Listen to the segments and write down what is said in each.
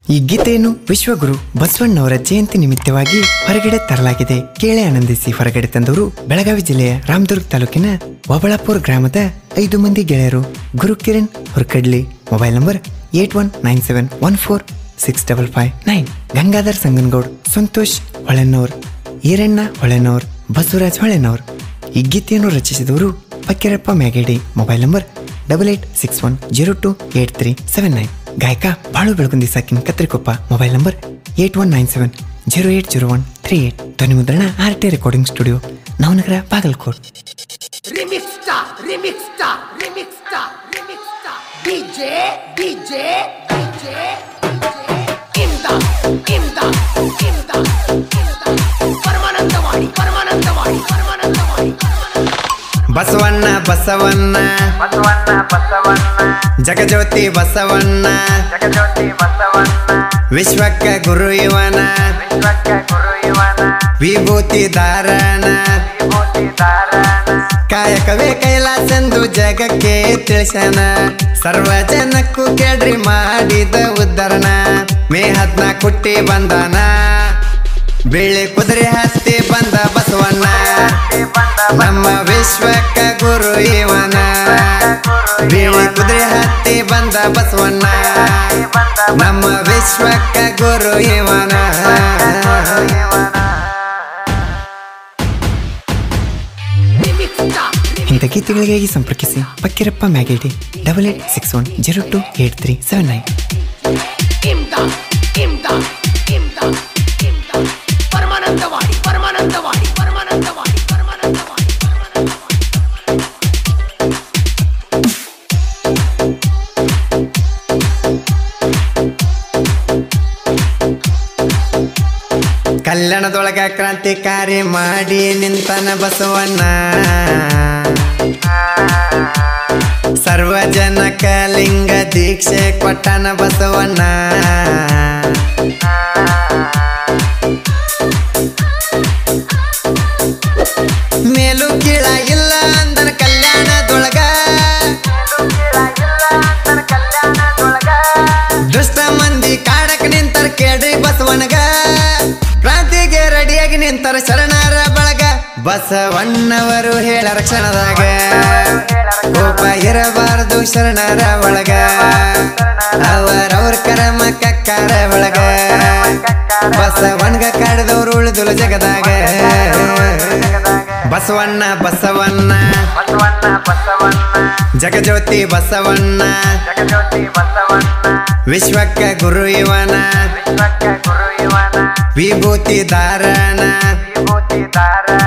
ಈ ಗೀತೆಯನ್ನು ವಿಶ್ವಗುರು ಬಸವಣ್ಣವರ ಜಯಂತಿ ನಿಮಿತ್ತವಾಗಿ ಹೊರಗಡೆ ತರಲಾಗಿದೆ ಕೇಳೆ ಆನಂದಿಸಿ ಹೊರಗಡೆ ತಂದವರು ಬೆಳಗಾವಿ ಜಿಲ್ಲೆಯ ರಾಮದುರ್ಗ್ ತಾಲೂಕಿನ ಒಬಳಾಪುರ ಗ್ರಾಮದ ಐದು ಮಂದಿ ಗೆಳೆಯರು Guru Kiran Hurkadli mobile number eight one nine seven one four six double five nine Gangadhar Sanganagoud Santosh Holenavar Iranna Holenavar Basavaraj Holenavar ಈ ಗೀತೆಯನ್ನು ರಚಿಸಿದವರು Fakirappa Myagedi mobile number double eight six one zero two eight three seven nine ಗಾಯಕ ಬಾಳು ಬೆಳಗುಂದಿ ಸಾಕಿನ Katrikoppa mobile number eight one nine seven zero eight zero one three eight ಧ್ವನಿ ಮುದ್ರಣ R T recording studio Navanagar Bagalkot Remix star, remix star, remix star, remix star. DJ, DJ, DJ, DJ. Imdad, imdad, imdad, imdad. Paramanandavadi Paramanandavadi Paramanandavadi Basavanna Basavanna Basavanna Basavanna Jagajyoti Basavanna Jagajyoti Basavanna ವಿಶ್ವಕ್ಕ ಗುರು ಇವನ ವಿಶ್ವಕ್ಕೆ ಗುರು ಇವನ ವಿಭೂತಿ ಧಾರಣ ವಿಭೂತಿ ಧಾರಣ ಕಾಯಕವೇ ಕೈಲಾಸೆಂದು ಜಗಕ್ಕೆ ತಿಳಿಸನ ಸರ್ವ ಜನಕ್ಕೂ ಕೇಳ್ರಿ ಮಾಡಿದ ಉದ್ಧರಣ ಮೇ ಹದ್ನ ಕುಟ್ಟಿ ಬಂದನ ಬೆಳೆ ಕುದುರೆ ಹತ್ತಿ ಬಂದ ಬಸವಣ್ಣ ನಮ್ಮ ವಿಶ್ವಕ್ಕ ಗುರು ಇವನ ಬೆಳೆ ಕುದುರೆ ಹತ್ತಿ ಬಂದ ಬಸವಣ್ಣ ನಮ್ಮ ವಿಶ್ವಕ್ಕ ಗುರು ಇವನ Remix star, remix ಇಂಥ ಗೀತೆಗಳಿಗಾಗಿ ಸಂಪರ್ಕಿಸಿ Pakkirappa Myagedi double eight six one zero two eight three seven nine imdad, imdad, imdad, imdad. Paramanandavadi Paramanandavadi Paramanandavadi Paramanandavadi Paramanandavadi ಕಲ್ಯಾಣದೊಳಗ ಕ್ರಾಂತಿಕಾರಿ ಮಾಡಿ ನಿಂತನ ಬಸವಣ್ಣ ಸರ್ವ ಜನಕ ಲಿಂಗ ದೀಕ್ಷೆ ಕೊಟ್ಟನ ಬಸವಣ್ಣ ಮೇಲು ಕೀಳ ಇಲ್ಲ ಅಂದನ ಕಲ್ಯಾಣದೊಳಗ ದುಷ್ಟ ಮಂದಿ ಕಾಡಕ್ ನಿಂತರ ಕೇಳ್ರಿ ಬಸವನಗ ಕ್ರಾಂತಿಗೆ ರೆಡಿಯಾಗಿ ನಿಂತರ ಶರಣರ ಬಳಗ ಬಸವಣ್ಣವರು ಹೇಳರ ಕ್ಷಣದಾಗ ಕೋಪ ಇರಬಾರದು ಶರಣರ ಒಳಗ ಅವರವ್ರ ಕರಮ ಕಕ್ಕಾರ ಒಳಗ ಬಸವನ್ಗ ಕಾಡ್ದವ್ರು ಉಳಿದುಲು ಜಗದಾಗ ಬಸವಣ್ಣ ಬಸವಣ್ಣ ಬಸವಣ್ಣ ಬಸವಣ್ಣ ಜಗಜ್ಯೋತಿ ಬಸವಣ್ಣ ಜಗಜ್ಯೋತಿ ಬಸವಣ್ಣ ವಿಶ್ವಕ್ಕ ಗುರು ಇವನ ವಿಶ್ವಕ್ಕೆ ಗುರು ಇವನ ವಿಭೂತಿ ಧಾರಣ ವಿಭೂತಿ ಧಾರಣ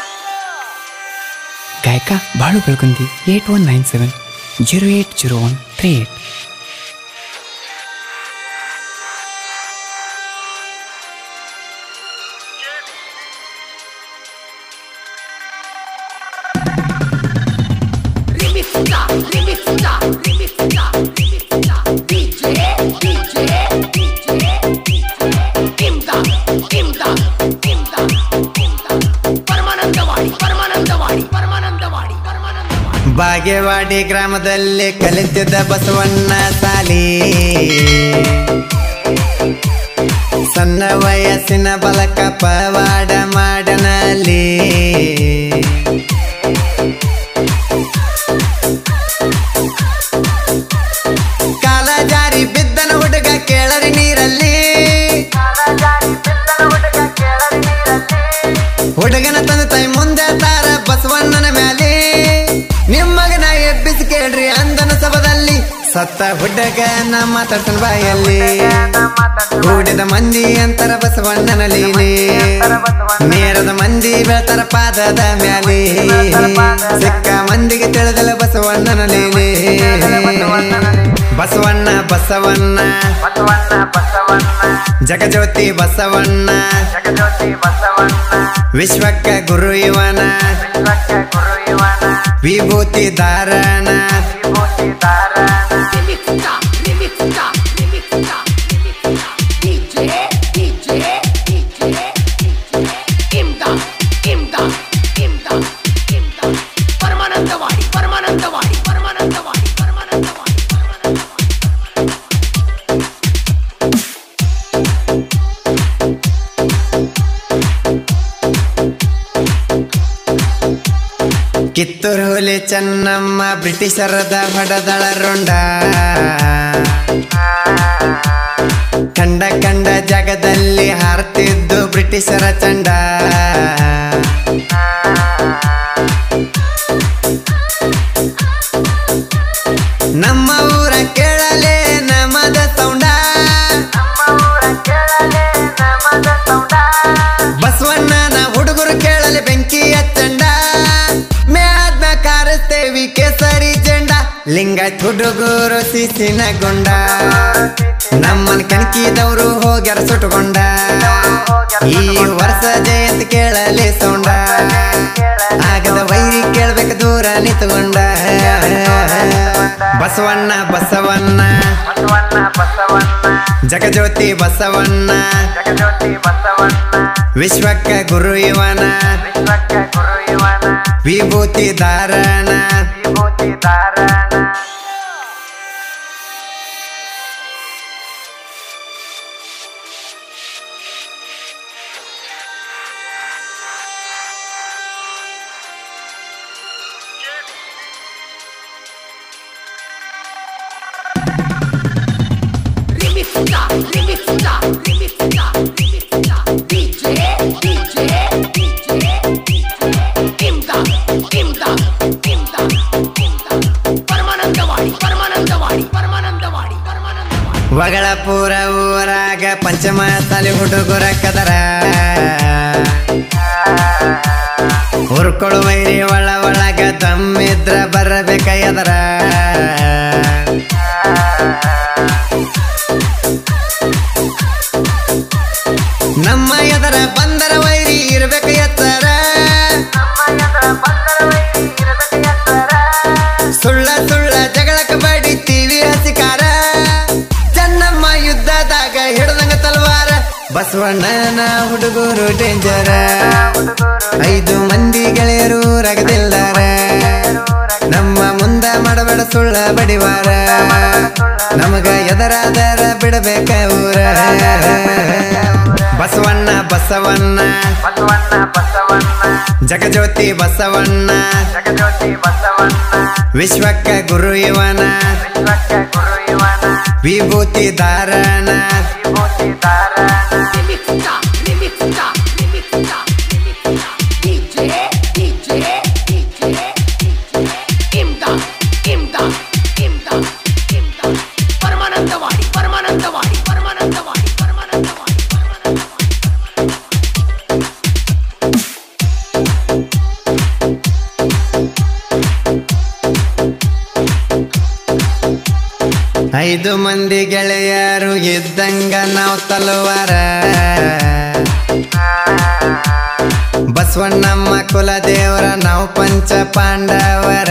ಗಾಯಕ Balu Belagundi eight one nine seven zero eight zero one three eight Remix star, remix star, remix star, remix star. DJ, DJ, DJ, DJ. Imdad, imdad, imdad, imdad. Paramanandavadi Paramanandavadi Paramanandavadi Paramanandavadi Bagewadi ಗ್ರಾಮದಲ್ಲಿ ಕಲಿತಿದ್ದ ಬಸವಣ್ಣ ಸಾಲಿ ಸಣ್ಣ ವಯಸ್ಸಿನ ಬಲಕ ಪವಾಡ ಮಾಡನಲ್ಲಿ ಕಾಲ ಜಾರಿ ಬಿದ್ದನ ಹುಡುಗ ಕೇಳರಿ ನೀರಲ್ಲಿ ಹುಡುಗನ ತಂದೆ ತಾಯಿ ಮುಂದೆ ತಾರ ಬಸವಣ್ಣನ ಮ್ಯಾಲೆ ನಿಮ್ಮಗನ ಎಬ್ಬಿಸಿ ಕೇಳ್ರಿ ಅಂದನ ಸಭದಲ್ಲಿ ಸತ್ತ ಹುಡುಗನ ಮಾತಾಡ್ತನ ಬಾಯಲ್ಲಿ ಕೂಡಿದ ಮಂದಿ ಅಂತರ ಬಸವಣ್ಣನ ಲೀಲೆ ನೇರದ ಮಂದಿ ಬೆಳ್ತಾರ ಪಾದದ ಮ್ಯಾಲೆ ಸಿಕ್ಕ ಮಂದಿಗೆ ತಿಳಿದಲ್ಲ ಬಸವಣ್ಣನ ಲೀಲೆ ಬಸವಣ್ಣ ಬಸವಣ್ಣ ಬಸವಣ್ಣ ಬಸವಣ್ಣ ಜಗಜ್ಯೋತಿ ಬಸವಣ್ಣ ಜಗಜ್ಯೋತಿ ಬಸವಣ್ಣ ವಿಶ್ವಕ್ಕ ಗುರು ಇವನ ವಿಶ್ವಕ್ಕೆ ಗುರು ಇವನ ವಿಭೂತಿ ಧಾರಣ ವಿಭೂತಿ ಧಾರಣ Remix star, remix star, remix star, remix star. DJ, DJ, DJ, DJ. Imdad, imdad, imdad, imdad. Paramanandavadi Paramanandavadi Paramanandavadi Paramanandavadi Paramanandawadi Kittur ಹುಲಿ ಚೆನ್ನಮ್ಮ ಬ್ರಿಟಿಷರದ ಹೊಡೆದಳ ರುಂಡ ಕಂಡ ಕಂಡ ಜಾಗದಲ್ಲಿ ಹಾರ್ತಿದ್ದು ಬ್ರಿಟಿಷರ ಚಂಡ ನಮ್ಮ ಊರ ಕೇಳಲೆ ನಮದ ಸೌಂಡ ಬಸವಣ್ಣನ ಹುಡುಗರು ಕೇಳಲೆ ಬೆಂಕಿಯ ಚಂಡ ಮ್ಯಾದ್ನ ಕಾರಿಸ್ತೇವಿ ಕೇಸರಿ ಜೆಂಡ ಲಿಂಗಾಯತ್ ಹುಡುಗರು ಸಿಸಿನ ಗೊಂಡ ನಮ್ಮನ್ ಕಣಕಿದವರು ಹೋಗ್ಯಾರ ಸುಟ್ಟುಕೊಂಡ ಈ ವರ್ಷ ಜಯಂತಿ ಕೇಳಲೆ ಸೌಂಡ ಆಗದ ವೈರಿ ಕೇಳ್ಬೇಕು ದೂರ ನಿಂತುಕೊಂಡ ಬಸವಣ್ಣ ಬಸವಣ್ಣ ಬಸವಣ್ಣ ಬಸವಣ್ಣ ಜಗಜ್ಯೋತಿ ಬಸವಣ್ಣ ಜಗಜ್ಯೋತಿ ಬಸವಣ್ಣ ವಿಶ್ವಕ್ಕ ಗುರು ಇವನ ವಿಶ್ವಕ್ಕೆ ಗುರು ಇವನ ವಿಭೂತಿ ಧಾರಣ ವಿಭೂತಿ ಧಾರಣ Remixta, remixta, remixta, remixta. DJ, DJ, DJ, DJ. Imdad, imdad, imdad, imdad. Paramanandavadi Paramanandavadi Paramanandavadi Paramanandawadi ವಗಳಪುರ ಊರಾಗ ಪಂಚಮ ತಲೆ ಹುಡುಗರ ಕದರ ಹುರ್ಕೊಳು ವೈರಿ ಒಳ ಒಳಗ ದಮ್ಮಿದ್ರ ಬರಬೇಕ ಎದರ ನಮ್ಮ ಎದರ ಬಂದರ ವೈರಿ ಇರ್ಬೇಕು ಎತ್ತರ ಸುಳ್ಳ ಸುಳ್ಳ ಜಗಳಕ್ಕೆ ಬಡಿತೀವಿ ಹಸಿಕಾರ ಚೆನ್ನಮ್ಮ ಯುದ್ಧದಾಗ ಹಿಡ್ದಂಗ ತಲ್ವಾರ ಬಸವಣ್ಣನ ಹುಡುಗರು ಡೇಂಜರ ಐದು ಮಂದಿ ಗೆಳೆಯರು ರಗದಿಲ್ದಾರ ನಮ್ಮ ಮುಂದ ಮಾಡಬೇಡ ಸುಳ್ಳ ಬಡಿವಾರ ನಮಗ ಎದರಾದರ ಬಿಡಬೇಕ ಊರ ಬಸವಣ್ಣ ಬಸವಣ್ಣ ಬಸವಣ್ಣ ಬಸವಣ್ಣ ಜಗಜ್ಯೋತಿ ಬಸವಣ್ಣ ಜಗಜ್ಯೋತಿ ಬಸವಣ್ಣ ವಿಶ್ವಕ್ಕ ಗುರು ಇವನ ವಿಶ್ವಕ್ಕೆ ಗುರು ಇವನ ವಿಭೂತಿ ಧಾರಣ ವಿಭೂತಿ ಧಾರಣ Remixta, remixta, remixta, remixta. DJ, DJ, DJ, DJ. Imdad, imdad, imdad, imdad. Paramanandavadi Paramanandavadi Paramanandavadi Paramanandavadi Paramanandawadi ಐದು ಮಂದಿ ಗೆಳೆಯರು ಇದ್ದಂಗ ನಾವು ತಲುವಾರ ಬಸವಣ್ಣಮ್ಮ ಕುಲದೇವರ ನಾವು ಪಂಚ ಪಾಂಡವರ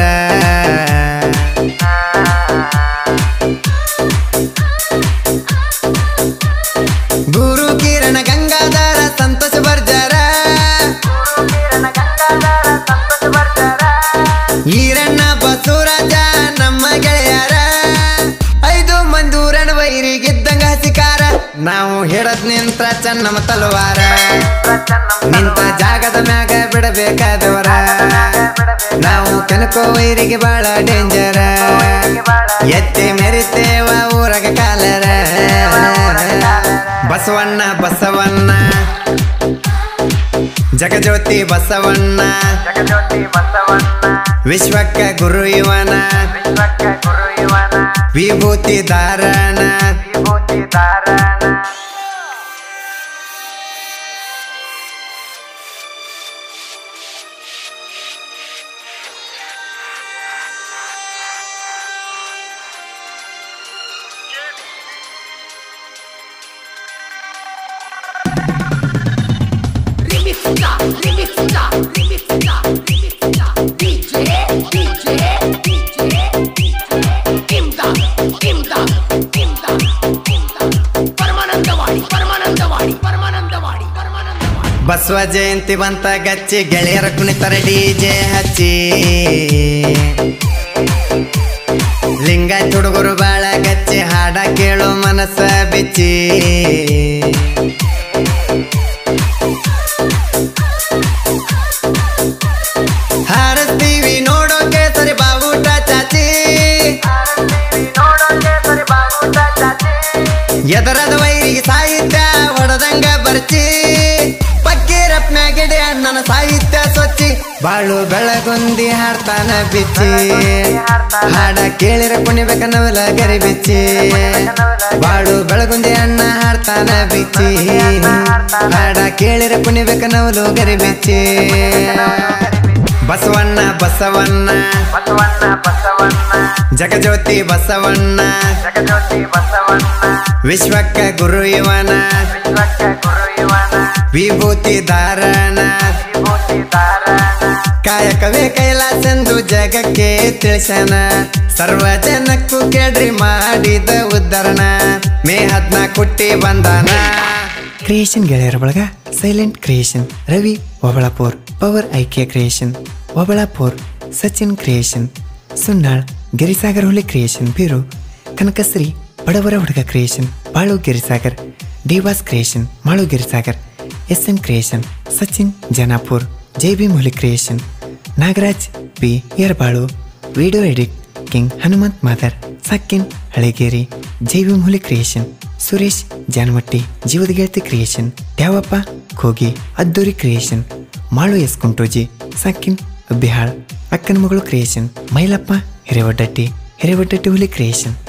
ಗುರು ಕಿರಣ ಗಂಗಾಧರ ಸಂತೋಷ ಬರ್ಜಾರ ಈರಣ್ಣ ಬಸವರಾಜ ನಮ್ಮ ಗೆಳೆಯರ ಐದು ಮಂದೂರಣ ವೈರಿಗಿದ್ದಂಗ ಹಸಿಕಾರ ನಾವು ಹಿಡದ್ ನಿಂತ್ರ ಚೆನ್ನಮ್ಮ ತಲವಾರ ನಿಂತ ಜಾಗದ ಮ್ಯಾಗ ಬಿಡಬೇಕಾದವರ ನಾವು ಕೆನಕೋ ವೈರಿಗೆ ಬಾಳ ಡೇಂಜರ ಎತ್ತಿ ಮೆರಿತೇವ ಊರಗ ಕಾಲರ ಬಸವಣ್ಣ ಬಸವಣ್ಣ ಜಗಜ್ಯೋತಿ ಬಸವಣ್ಣ ಜಗಜ್ಯೋತಿ ಬಸವಣ್ಣ ವಿಶ್ವಕ್ಕ ಗುರು ಇವನ ವಿಶ್ವಕ್ಕೆ ಗುರು ಇವನ ವಿಭೂತಿ ಧಾರಣ ವಿಭೂತಿ ಧಾರಣ Remixta, remixta, remixta, remixta. DJ, DJ, DJ, DJ. Imdad, imdad, imdad, imdad. Paramanandavadi Paramanandavadi Paramanandavadi Paramanandawadi Basava ಜಯಂತಿ ಬಂತ ಗಚ್ಚಿ ಗೆಳೆಯರ ಕುಣಿತರ ಡಿಜೆ ಹಚ್ಚಿ ಲಿಂಗಾಯತ್ ಹುಡುಗರು ಬಾಳ ಗಚ್ಚಿ ಹಾಡ ಕೇಳೋ ಮನಸ್ಸ ಬಿಚ್ಚಿ ಹಾರಸ್ತೀವಿ ಎದರದ ವೈರಿಗೆ ಸಾಹಿತ್ಯ ಹೊಡೆದಂಗ ಬರ್ಚಿ ಪಕ್ಕೀರಪ್ನಾಗಿಡೆ ಅಣ್ಣನ ಸಾಹಿತ್ಯ ಸ್ವಚ್ಛಿ ಬಾಳು ಬೆಳಗೊಂದಿ ಹಾಡ್ತಾನ ಬಿಚ್ಚಿ ಹಾಡ ಕೇಳಿರ ಕುಣಿಬೇಕ ನವಲ ಗರಿ ಬಿಚ್ಚಿ ಬಾಳು ಬೆಳಗುಂದಿ ಅಣ್ಣ ಹಾಡ್ತಾನ ಬಿಚ್ಚಿ ಹಾಡ ಕೇಳಿರ ಕುಣಿಬೇಕ ನವಲು ಗರಿ ಬಿಚ್ಚಿ ಬಸವಣ್ಣ ಬಸವಣ್ಣ ಬಸವಣ್ಣ ಬಸವಣ್ಣ ಜಗಜ್ಯೋತಿ ಬಸವಣ್ಣ ಜಗಜ್ಯೋತಿ ಬಸವಣ್ಣ ವಿಶ್ವಕ್ಕ ಗುರು ಇವನ ವಿಶ್ವಕ್ಕೆ ಗುರು ಇವನ ವಿಭೂತಿ ಧಾರಣ ವಿಭೂತಿ ಧಾರಣ ಕಾಯಕವೇ ಕೈಲಾಸೆಂದು ಜಗಕ್ಕೆ ತಿಳಿಸನ ಸರ್ವ ಜನಕ್ಕೂ ಕೇಳ್ರಿ ಮಾಡಿದ ಉದ್ಧರಣ ಮೇ ಹದ್ನಾಲ್ಕು ಕುಟ್ಟಿ ಬಂದಾನ ಕ್ರಿಯೇಷನ್ ಗೆಳೆಯರ ಬಳಗ silent creation Ravi Obalapur power ಐಕ್ಯ ಕ್ರಿಯೇಷನ್ ಒಬಳಾಪುರ್ ಸಚಿನ್ ಕ್ರಿಯೇಷನ್ ಸುನ್ನಾಳ್ ಗಿರಿಸಾಗರ್ ಹುಲಿ ಕ್ರಿಯೇಷನ್ ಬೀರು ಕನಕಶ್ರೀ ಬಡವರ ಹುಡುಗ ಕ್ರಿಯೇಷನ್ ಬಾಳು ಗಿರಿಸಾಗರ್ ಡಿವಾಸ್ creation Malu Girisagar S N creation Sachin Janapur Jai B Mohali creation Nagaraj B Yarbalu video edit king Hanumanth Madar ಸಕ್ಕಿನ್ ಹಳಗೇರಿ ಜೈ ಬಿ ಮೊಹಲಿ ಕ್ರಿಯೇಷನ್ ಸುರೇಶ್ ಜಾನಮಟ್ಟಿ ಜೀವದ ಗೆಳತಿ ಕ್ರಿಯೇಷನ್ ದ್ಯಾವಪ್ಪ ಖೋಗಿ ಅದ್ದೂರಿ ಕ್ರಿಯೇಷನ್ ಮಾಳು ಎಸ್ ಕುಂಟೋಜಿ ಸಕ್ಕಿನ್ ಬಿಹಾಳ್ ಅಕ್ಕನ ಮಗಳು ಕ್ರಿಯೇಷನ್ ಮೈಲಪ್ಪ ಹಿರೇವಡ್ಡಟ್ಟಿ ಹಿರೇವಡ್ಡಟ್ಟಿ ಹುಲಿ ಕ್ರಿಯೇಷನ್